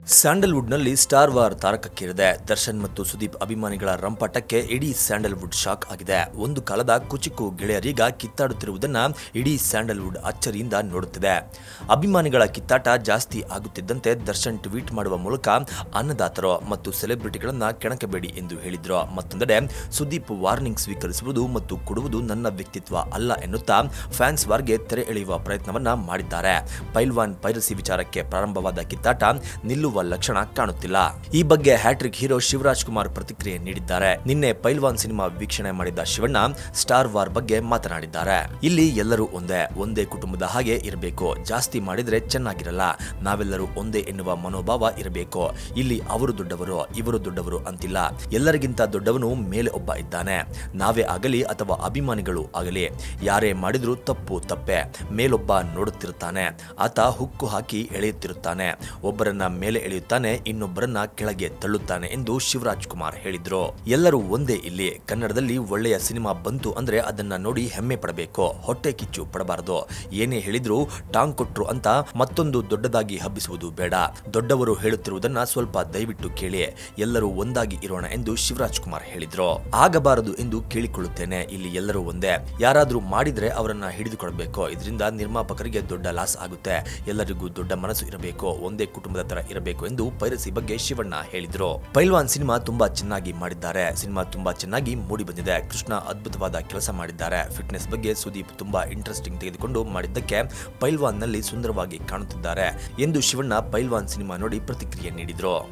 ಸ್ಯಾಂಡಲ್ವುಡ್ನಲ್ಲಿ star war ತಾರಕಕ್ಕೇರಿದೆ ದರ್ಶನ್ ಮತ್ತು ಸುದೀಪ್ ಅಭಿಮಾನಿಗಳ ರಂಪಾಟಕ್ಕೆ ಇಡೀ ಸ್ಯಾಂಡಲ್ವುಡ್ ಶಾಕ್ ಆಗಿದೆ ಒಂದು ಕಾಲದ ಕುಚಿಕು ಗೆಳೆಯರೀಗ ಕಿತ್ತಾಡುತ್ತಿರುವುದನ್ನ ಇಡೀ ಸ್ಯಾಂಡಲ್ವುಡ್ ಅಚ್ಚರಿಯಿಂದ ನೋಡುತ್ತಿದೆ ಅಭಿಮಾನಿಗಳ ಕಿತ್ತಾಟ ಜಾಸ್ತಿ ಆಗುತ್ತಿದ್ದಂತೆ ದರ್ಶನ್ ಟ್ವೀಟ್ ಮಾಡುವ ಮೂಲಕ ಅನ್ನದಾತರು ಮತ್ತು ಸೆಲೆಬ್ರಿಟಿಗಳನ್ನ ಕೆಣಕಬೇಡಿ ಎಂದು ಹೇಳಿದ್ರು ಮತ್ತೊಂದೆಡೆ ಸುದೀಪ್ ವಾರ್ನಿಂಗ್ ಸ್ವೀಕರಿಸುವುದು ಮತ್ತು ಕೊಡುವುದು ನನ್ನ ವ್ಯಕ್ತಿತ್ವ ಅಲ್ಲ ಎನ್ನುತ್ತಾ ಫ್ಯಾನ್ಸ್ ವಾರ್ಗೆ ತೆರೆ ಎಳೆಯುವ ಪ್ರಯತ್ನವನ್ನ ಮಾಡಿದ್ದಾರೆ ಪೈಲ್ವಾನ್ ಪೈರಸಿ ವಿಚಾರಕ್ಕೆ ಪ್ರಾರಂಭವಾದ ಕಿತ್ತಾಟ ನಿಲ್ಲುವ ಲಕ್ಷಣ ಕಾಣುತ್ತಿಲ್ಲ ಈ ಬಗ್ಗೆ ಹ್ಯಾಟ್ರಿಕ್ ಹೀರೋ ಶಿವರಾಜ್ ಕುಮಾರ್ ಪ್ರತಿಕ್ರಿಯೆ ನೀಡಿದ್ದಾರೆ ನಿನ್ನೆ ಪೈಲ್ವಾನ್ ಸಿನಿಮಾ ವೀಕ್ಷಣೆ ಮಾಡಿದ ಶಿವಣ್ಣ ಸ್ಟಾರ್ ವಾರ್ ಬಗ್ಗೆ ಮಾತನಾಡಿದ್ದಾರೆ ಇಲ್ಲಿ ಎಲ್ಲರೂ ಒಂದೇ ಒಂದೇ ಕುಟುಂಬದ ಹಾಗೆ ಇರಬೇಕು ಜಾಸ್ತಿ ಮಾಡಿದ್ರೆ ಚೆನ್ನಾಗಿರಲ್ಲ ನಾವೆಲ್ಲರೂ ಒಂದೇ ಎನ್ನುವ ಮನೋಭಾವ ಇರಬೇಕು ಇಲ್ಲಿ ಅವರು ದೊಡ್ಡವರು ಇವರು ದೊಡ್ಡವರು ಅಂತಿಲ್ಲ ಎಲ್ಲರಿಗಿಂತ ದೊಡ್ಡವನು ಮೇಲೆ ಒಬ್ಬ ಇದ್ದಾನೆ ನಾವೇ ಆಗಲಿ ಅಥವಾ ಅಭಿಮಾನಿಗಳು ಆಗಲಿ ಯಾರೇ ಮಾಡಿದ್ರೂ ತಪ್ಪು ತಪ್ಪೆ ಮೇಲೊಬ್ಬ ನೋಡುತ್ತಿರುತ್ತಾನೆ ಆತ ಹುಕ್ಕು ಹಾಕಿ ಎಳೆಯುತ್ತಿರುತ್ತಾನೆ ಒಬ್ಬರನ್ನ ಮೇಲೆ ಎಳೆಯುತ್ತಾನೆ ಇನ್ನೊಬ್ಬರನ್ನ ಕೆಳಗೆ ತಳ್ಳುತ್ತಾನೆ ಎಂದು ಶಿವರಾಜ್ ಕುಮಾರ್ ಹೇಳಿದ್ರು ಎಲ್ಲರೂ ಒಂದೇ ಇಲ್ಲಿ ಕನ್ನಡದಲ್ಲಿ ಒಳ್ಳೆಯ ಸಿನಿಮಾ ಬಂತು ಅಂದ್ರೆ ಅದನ್ನ ನೋಡಿ ಹೆಮ್ಮೆ ಪಡಬೇಕು ಹೊಟ್ಟೆ ಕಿಚ್ಚು ಪಡಬಾರದು ಏನೇ ಹೇಳಿದ್ರು ಟಾಂಗ್ ಕೊಟ್ರು ಅಂತ ಮತ್ತೊಂದು ದೊಡ್ಡದಾಗಿ ಹಬ್ಬಿಸುವುದು ಬೇಡ ದೊಡ್ಡವರು ಹೇಳುತ್ತಿರುವುದನ್ನ ಸ್ವಲ್ಪ ದಯವಿಟ್ಟು ಕೇಳಿ ಎಲ್ಲರೂ ಒಂದಾಗಿ ಇರೋಣ ಎಂದು ಶಿವರಾಜ್ ಕುಮಾರ್ ಹೇಳಿದ್ರು ಆಗಬಾರದು ಎಂದು ಕೇಳಿಕೊಳ್ಳುತ್ತೇನೆ ಇಲ್ಲಿ ಎಲ್ಲರೂ ಒಂದೇ ಯಾರಾದ್ರೂ ಮಾಡಿದ್ರೆ ಅವರನ್ನ ಹಿಡಿದುಕೊಳ್ಬೇಕು ಇದರಿಂದ ನಿರ್ಮಾಪಕರಿಗೆ ದೊಡ್ಡ ಲಾಸ್ ಆಗುತ್ತೆ ಎಲ್ಲರಿಗೂ ದೊಡ್ಡ ಮನಸ್ಸು ಇರಬೇಕು ಒಂದೇ ಕುಟುಂಬದ ತರ ಇರಬೇಕು ಎಂದು ಪೈರಸಿ ಬಗ್ಗೆ ಶಿವಣ್ಣ ಹೇಳಿದ್ರು ಪೈಲ್ವಾನ್ ಸಿನಿಮಾ ತುಂಬಾ ಚೆನ್ನಾಗಿ ಮಾಡಿದ್ದಾರೆ ಸಿನಿಮಾ ತುಂಬಾ ಚೆನ್ನಾಗಿ ಮೂಡಿ ಬಂದಿದೆ ಕೃಷ್ಣ ಅದ್ಭುತವಾದ ಕೆಲಸ ಮಾಡಿದ್ದಾರೆ ಫಿಟ್ನೆಸ್ ಬಗ್ಗೆ ಸುದೀಪ್ ತುಂಬಾ ಇಂಟ್ರೆಸ್ಟಿಂಗ್ ತೆಗೆದುಕೊಂಡು ಮಾಡಿದ್ದಕ್ಕೆ ಪೈಲ್ವಾನ್ ನಲ್ಲಿ ಸುಂದರವಾಗಿ ಕಾಣುತ್ತಿದ್ದಾರೆ ಎಂದು ಶಿವಣ್ಣ ಪೈಲ್ವಾನ್ ಸಿನಿಮಾ ನೋಡಿ ಪ್ರತಿಕ್ರಿಯೆ ನೀಡಿದ್ರು